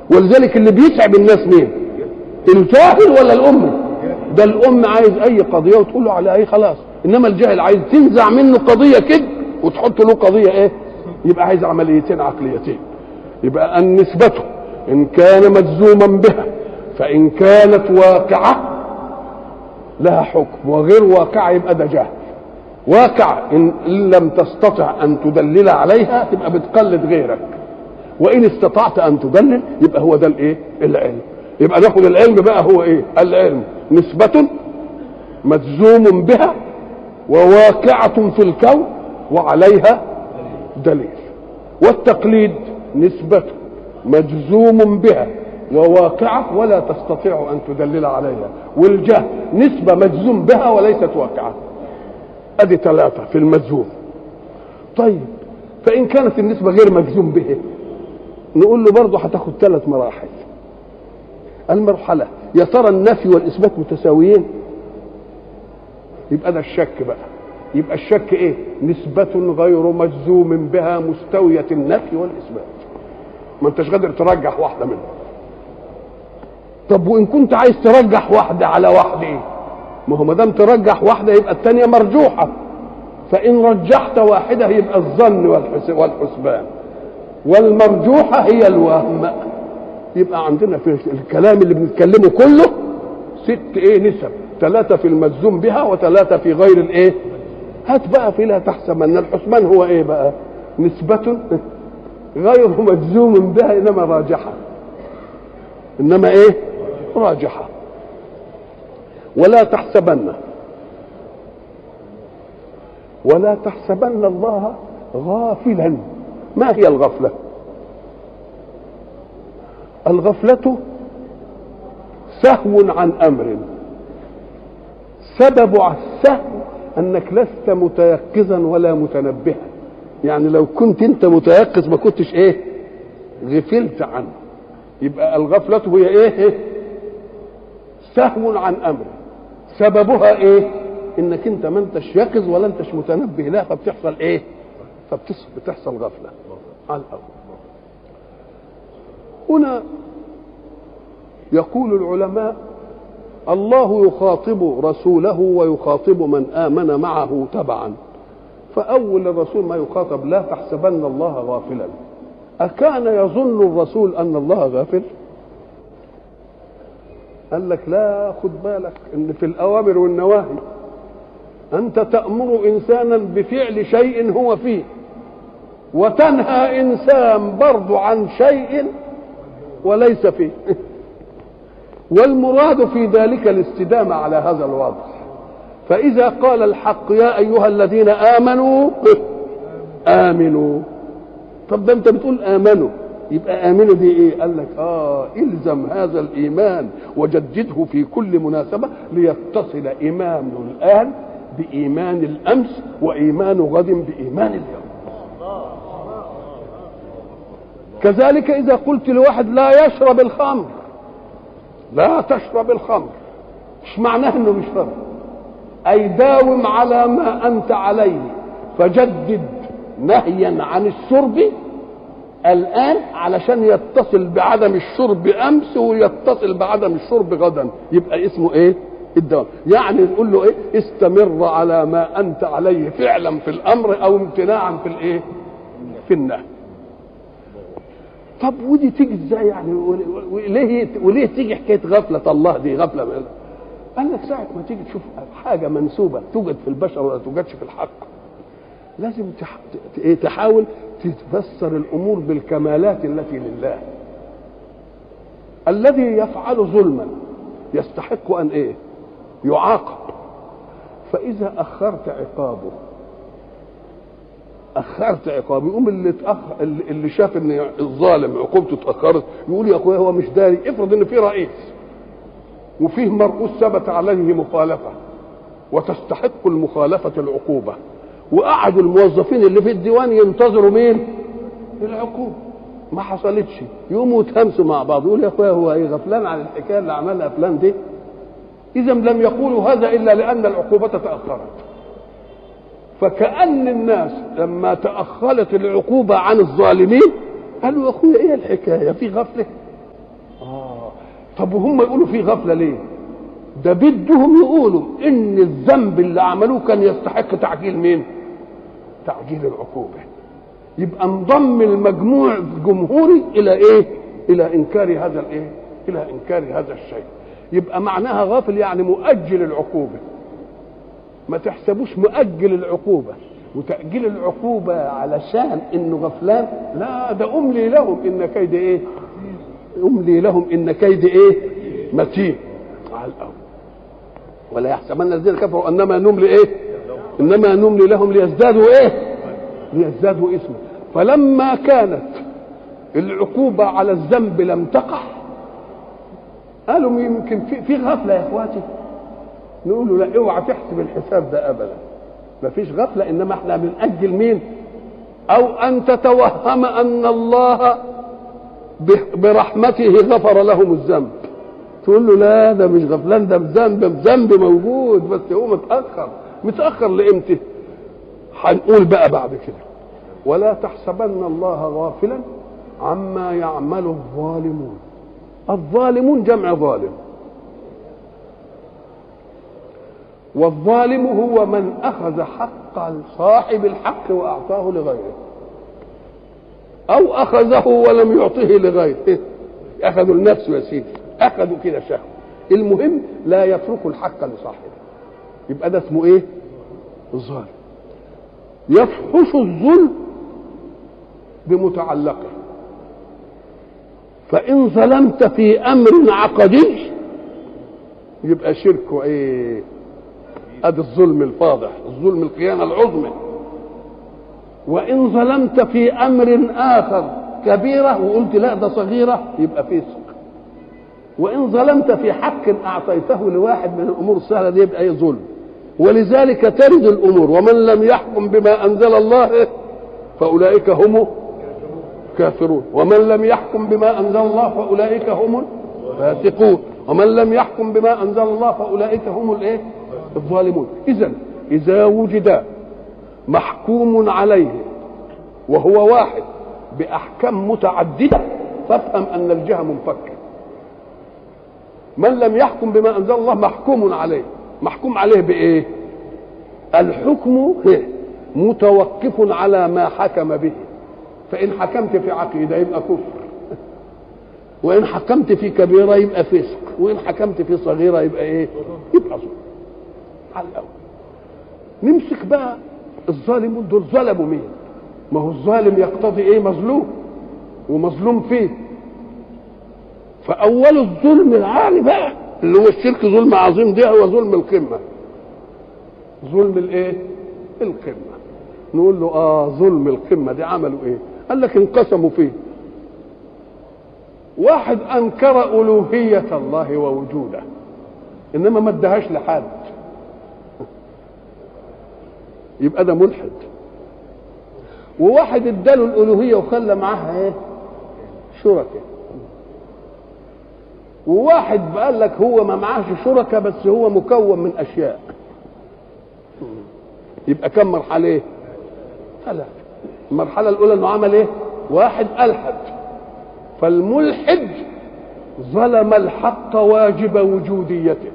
ولذلك اللي بيتعب الناس مين الجاهل ولا الام ده الام عايز اي قضيه وتقول له على اي خلاص انما الجاهل عايز تنزع منه قضيه كده وتحط له قضيه ايه يبقى عايز عمليتين عقليتين يبقى النسبة إن كان مجزوما بها فإن كانت واقعة لها حكم وغير واقعة يبقى ده جهل واقع إن لم تستطع أن تدلل عليها تبقى بتقلد غيرك وإن استطعت أن تدلل يبقى هو ده الإيه؟ العلم يبقى ناخد العلم بقى هو إيه؟ العلم نسبة مجزوم بها وواقعة في الكون وعليها دليل والتقليد نسبة مجزوم بها وواقعة ولا تستطيع أن تدلل عليها والجهل نسبة مجزوم بها وليست واقعة أدي ثلاثة في المجزوم طيب فإن كانت النسبة غير مجزوم به نقول له برضه هتاخد ثلاث مراحل المرحلة يا ترى النفي والإثبات متساويين يبقى ده الشك بقى يبقى الشك ايه نسبة غير مجزوم بها مستوية النفي والإثبات ما انتش قادر ترجح واحدة منهم طب وإن كنت عايز ترجح واحدة على واحدة ايه ما هو ما دام ترجح واحدة يبقى الثانية مرجوحة فإن رجحت واحدة يبقى الظن والحس والحسبان والمرجوحة هي الوهم يبقى عندنا في الكلام اللي بنتكلمه كله ست ايه نسب ثلاثة في المجزوم بها وثلاثة في غير الايه هات بقى في لا تحسبن الحسبان هو ايه بقى نسبة غير مجزوم بها انما راجحة انما ايه راجحة ولا تحسبن ولا تحسبن الله غافلا ما هي الغفلة الغفلة سهو عن امر سبب السهو انك لست متيقظا ولا متنبها يعني لو كنت انت متيقظ ما كنتش ايه غفلت عنه يبقى الغفلة هي ايه سهو عن امر سببها ايه انك انت ما انتش يقظ ولا انتش متنبه لا فبتحصل ايه فبتحصل غفلة على الاول هنا يقول العلماء الله يخاطب رسوله ويخاطب من آمن معه تبعا فأول الرسول ما يخاطب لا تحسبن الله غافلا أكان يظن الرسول أن الله غافل قال لك لا خد بالك ان في الاوامر والنواهي انت تامر انسانا بفعل شيء هو فيه وتنهى انسان برضو عن شيء وليس فيه والمراد في ذلك الاستدامة على هذا الوضع فإذا قال الحق يا أيها الذين آمنوا آمنوا طب ده أنت بتقول آمنوا يبقى آمنوا دي إيه؟ قال لك آه إلزم هذا الإيمان وجدده في كل مناسبة ليتصل إيمان الآن بإيمان الأمس وإيمان غد بإيمان اليوم كذلك إذا قلت لواحد لا يشرب الخمر لا تشرب الخمر مش معناه انه بيشرب اي داوم على ما انت عليه فجدد نهيا عن الشرب الان علشان يتصل بعدم الشرب امس ويتصل بعدم الشرب غدا يبقى اسمه ايه الدوام يعني نقول له ايه استمر على ما انت عليه فعلا في الامر او امتناعا في الايه في النهي طب ودي تيجي ازاي يعني وليه وليه تيجي حكايه غفله الله دي غفله من قال لك ساعه ما تيجي تشوف حاجه منسوبه توجد في البشر ولا توجدش في الحق لازم تح... تحاول تفسر الامور بالكمالات التي لله الذي يفعل ظلما يستحق ان ايه يعاقب فاذا اخرت عقابه اخرت عقابه يقوم اللي اتاخر اللي شاف ان الظالم عقوبته اتاخرت يقول يا اخويا هو مش داري افرض ان في رئيس وفيه مرؤوس ثبت عليه مخالفه وتستحق المخالفه العقوبه وقعدوا الموظفين اللي في الديوان ينتظروا مين؟ العقوبه ما حصلتش يقوموا يتهمسوا مع بعض يقول يا اخويا هو ايه غفلان عن الحكايه اللي عملها فلان دي اذا لم يقولوا هذا الا لان العقوبه تاخرت فكأن الناس لما تأخرت العقوبة عن الظالمين قالوا يا أخويا إيه الحكاية في غفلة طب وهم يقولوا في غفله ليه ده بدهم يقولوا ان الذنب اللي عملوه كان يستحق تعجيل مين تعجيل العقوبه يبقى انضم المجموع الجمهوري الى ايه الى انكار هذا الايه الى انكار هذا الشيء يبقى معناها غافل يعني مؤجل العقوبه ما تحسبوش مؤجل العقوبه وتأجيل العقوبة علشان انه غفلان لا ده املي لهم ان كيد ايه املي لهم ان كيد ايه متين على الاول ولا يحسبن الذين كفروا انما نملي ايه انما نملي لهم ليزدادوا ايه ليزدادوا اسما فلما كانت العقوبة على الذنب لم تقع قالوا يمكن في, في غفلة يا اخواتي نقول له لا اوعى تحسب الحساب ده ابدا ما فيش غفلة انما احنا بنأجل مين او ان تتوهم ان الله برحمته غفر لهم الذنب تقول له لا ده مش غفلان ده بذنب بذنب موجود بس هو متأخر متأخر لإمتى هنقول بقى بعد كده ولا تحسبن الله غافلا عما يعمل الظالمون الظالمون جمع ظالم والظالم هو من اخذ حق صاحب الحق واعطاه لغيره او اخذه ولم يعطه لغيره اخذوا لنفسه يا سيدي اخذوا كده شهوه المهم لا يتركوا الحق لصاحبه يبقى ده اسمه ايه الظالم يفحش الظلم بمتعلقه فان ظلمت في امر عقدي يبقى شرك ايه ادي الظلم الفاضح الظلم الخيانه العظمى وان ظلمت في امر اخر كبيره وقلت لا ده صغيره يبقى فسق وان ظلمت في حق اعطيته لواحد من الامور السهله دي يبقى ايه ظلم ولذلك ترد الامور ومن لم يحكم بما انزل الله فاولئك هم كافرون ومن لم يحكم بما انزل الله فاولئك هم الفاسقون ومن لم يحكم بما انزل الله فاولئك هم الايه الظالمون اذا اذا وجد محكوم عليه وهو واحد باحكام متعدده فافهم ان الجهه منفكه من لم يحكم بما انزل الله محكوم عليه محكوم عليه بايه الحكم متوقف على ما حكم به فان حكمت في عقيده يبقى كفر وان حكمت في كبيره يبقى فسق وان حكمت في صغيره يبقى ايه يبقى ظلم على الاول نمسك بقى الظالمون دول ظلموا مين ما هو الظالم يقتضي ايه مظلوم ومظلوم فيه فاول الظلم العالي بقى اللي هو الشرك ظلم عظيم ده هو ظلم القمه ظلم الايه القمه نقول له اه ظلم القمه دي عملوا ايه قال لك انقسموا فيه واحد انكر الوهيه الله ووجوده انما ما ادهاش لحد يبقى ده ملحد وواحد اداله الالوهيه وخلى معاها ايه شركاء وواحد قال لك هو ما معاش شركاء بس هو مكون من اشياء يبقى كم مرحله ايه ثلاثه المرحله الاولى انه عمل ايه واحد الحد فالملحد ظلم الحق واجب وجوديته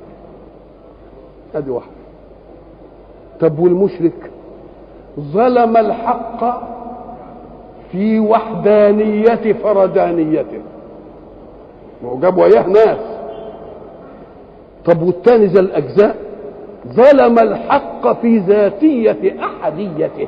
ادي واحد طب والمشرك ظلم الحق في وحدانية فردانيته وجاب وياه ناس طب والتاني ذا الأجزاء ظلم الحق في ذاتية أحديته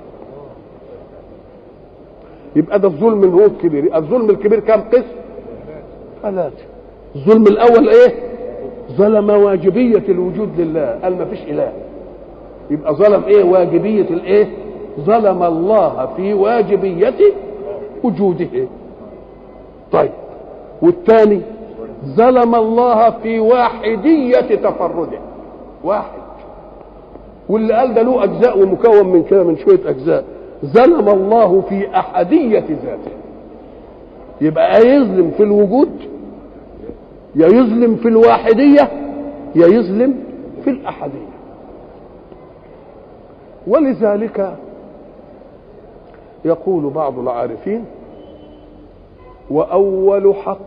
يبقى ده الظلم اللي هو الكبير الظلم الكبير كم قسم ثلاثة الظلم الأول إيه ظلم واجبية الوجود لله قال ما فيش إله يبقى ظلم ايه واجبية الايه ظلم الله في واجبية وجوده طيب والثاني ظلم الله في واحدية تفرده واحد واللي قال ده له اجزاء ومكون من كده من شويه اجزاء ظلم الله في احديه ذاته يبقى يظلم في الوجود يا يظلم في الواحديه يا يظلم في الاحديه ولذلك يقول بعض العارفين واول حق